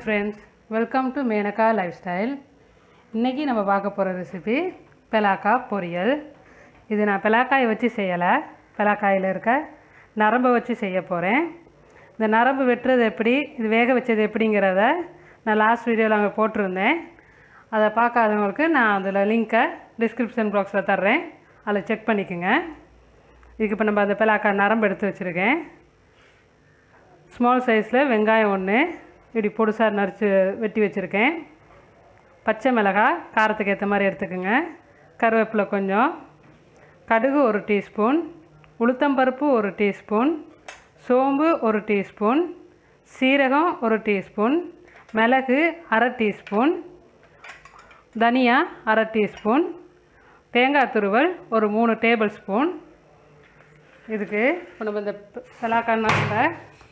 friends welcome to Menaka lifestyle இன்றைக்கி நம்ம பார்க்க போகிற ரெசிபி பெலாக்கா பொரியல் இது நான் பெலாக்காயை வச்சு செய்யலை பெலாக்காயில் இருக்க நரம்பை வச்சு செய்ய போகிறேன் இந்த நரம்பு வெட்டுறது எப்படி இது வேக வச்சது எப்படிங்கிறத நான் லாஸ்ட் வீடியோவில் அங்கே போட்டிருந்தேன் அதை பார்க்காதவங்களுக்கு நான் அதில் லிங்க்கை டிஸ்கிரிப்ஷன் பாக்ஸில் தர்றேன் அதில் செக் பண்ணிக்கோங்க இதுக்கு இப்போ நம்ம அந்த பெலாக்கா நரம்பு எடுத்து வச்சுருக்கேன் ஸ்மால் சைஸில் வெங்காயம் ஒன்று இப்படி பொடுசாக நறுச்சு வெட்டி வச்சுருக்கேன் பச்சை மிளகாய் காரத்துக்கு ஏற்ற மாதிரி எடுத்துக்கோங்க கருவேப்பிலை கொஞ்சம் கடுகு ஒரு டீஸ்பூன் உளுத்தம்பருப்பு ஒரு டீஸ்பூன் சோம்பு ஒரு டீஸ்பூன் சீரகம் ஒரு டீஸ்பூன் மிளகு அரை டீஸ்பூன் தனியா அரை டீஸ்பூன் தேங்காய் துருவல் ஒரு மூணு டேபிள் ஸ்பூன் இதுக்கு இப்போ நம்ம இந்த பலாக்கண்ணாவில்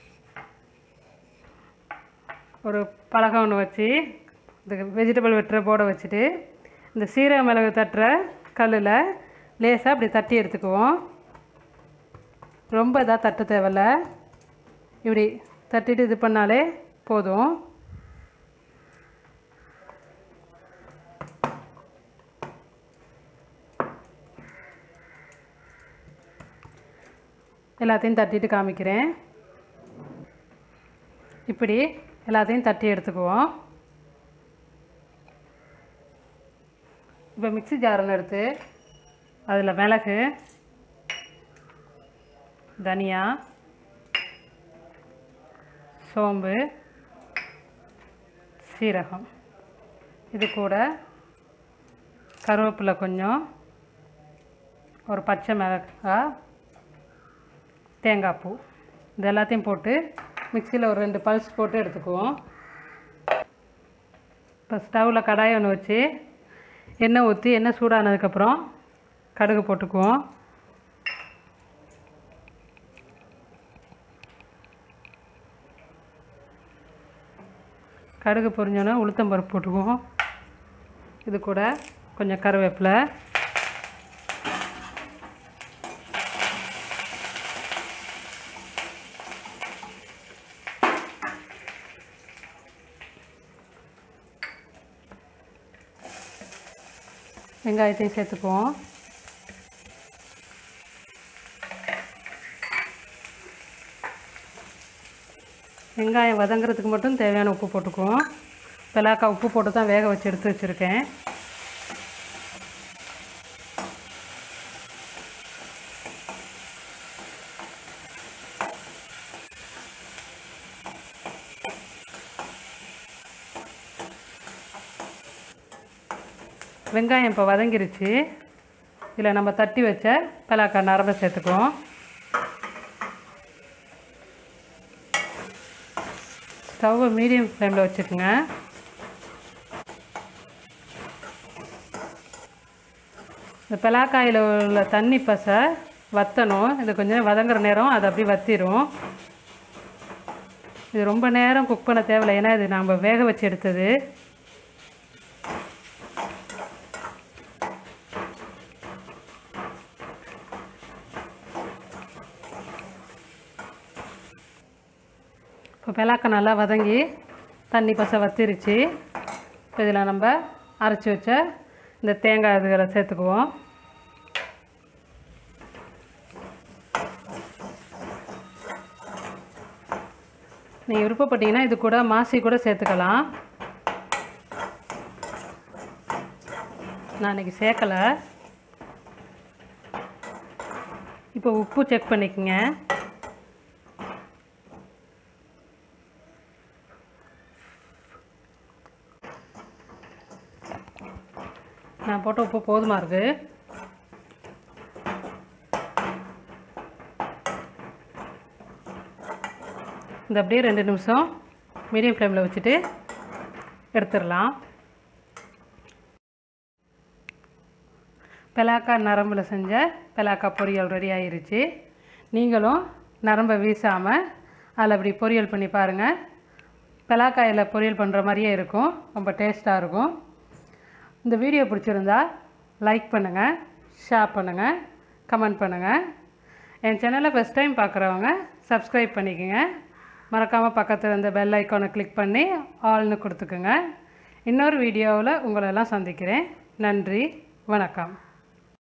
ஒரு பலகை ஒன்று வச்சு இந்த வெஜிடபிள் வெட்டுற போர்டை வச்சுட்டு இந்த சீரக மிளகு தட்டுற கல்லில் லேசாக அப்படி தட்டி எடுத்துக்குவோம் ரொம்ப இதாக தட்ட தேவையில்ல இப்படி தட்டிட்டு இது பண்ணாலே போதும் எல்லாத்தையும் தட்டிட்டு காமிக்கிறேன் இப்படி எல்லாத்தையும் தட்டி எடுத்துக்குவோம் இப்போ மிக்ஸி ஜார் ஒன்று எடுத்து அதில் மிளகு தனியா சோம்பு சீரகம் இது கூட கருவேப்பிலை கொஞ்சம் ஒரு பச்சை மிளகாய் தேங்காய் பூ இது எல்லாத்தையும் போட்டு மிக்சியில் ஒரு ரெண்டு பல்ஸ் போட்டு எடுத்துக்குவோம் இப்போ ஸ்டவ்வில் கடாயை ஒன்று வச்சு எண்ணெய் ஊற்றி எண்ணெய் சூடானதுக்கப்புறம் கடுகு போட்டுக்குவோம் கடுகு பொரிஞ்சோன்னே உளுத்தம்பருப்பு போட்டுக்குவோம் இது கூட கொஞ்சம் கருவேப்பிலை வெங்காயத்தையும் சேர்த்துக்குவோம் வெங்காயம் வதங்குறதுக்கு மட்டும் தேவையான உப்பு போட்டுக்குவோம் பெலாக்கா உப்பு போட்டு தான் வேக வச்சு எடுத்து வச்சுருக்கேன் வெங்காயம் இப்போ வதங்கிருச்சு இதில் நம்ம தட்டி வச்ச பலாக்கா நரம்பை சேர்த்துக்குவோம் ஸ்டவ்வை மீடியம் ஃப்ளேமில் வச்சுக்கோங்க இந்த பலாக்காயில் உள்ள தண்ணி பசை வற்றணும் இது கொஞ்சம் வதங்குற நேரம் அது அப்படியே வற்றிடும் இது ரொம்ப நேரம் குக் பண்ண தேவையில்லை ஏன்னா இது நம்ம வேக வச்சு எடுத்தது இப்போ பெலாக்கை நல்லா வதங்கி தண்ணி பசை வத்திருச்சு இப்போ இதில் நம்ம அரைச்சி வச்ச இந்த தேங்காய் இதுகளை சேர்த்துக்குவோம் நீங்கள் விருப்பப்பட்டீங்கன்னா இது கூட மாசி கூட சேர்த்துக்கலாம் நான் இன்றைக்கி சேர்க்கலை இப்போ உப்பு செக் பண்ணிக்கோங்க நான் போட்ட உப்பு போதுமா இருக்கு இந்த அப்படியே ரெண்டு நிமிஷம் மீடியம் ஃப்ளேமில் வச்சுட்டு எடுத்துடலாம் பெலாக்கா நரம்பில் செஞ்ச பெலாக்கா பொரியல் ரெடி ஆயிருச்சு நீங்களும் நரம்பை வீசாமல் அதில் அப்படி பொரியல் பண்ணி பாருங்கள் பெலாக்காயில் பொரியல் பண்ணுற மாதிரியே இருக்கும் ரொம்ப டேஸ்ட்டாக இருக்கும் இந்த வீடியோ பிடிச்சிருந்தா லைக் பண்ணுங்கள் ஷேர் பண்ணுங்கள் கமெண்ட் பண்ணுங்கள் என் சேனலை ஃபஸ்ட் டைம் பார்க்குறவங்க சப்ஸ்கிரைப் பண்ணிக்கோங்க மறக்காமல் பக்கத்தில் இருந்த பெல் ஐக்கானை கிளிக் பண்ணி ஆல்னு கொடுத்துக்குங்க இன்னொரு வீடியோவில் உங்களெல்லாம் சந்திக்கிறேன் நன்றி வணக்கம்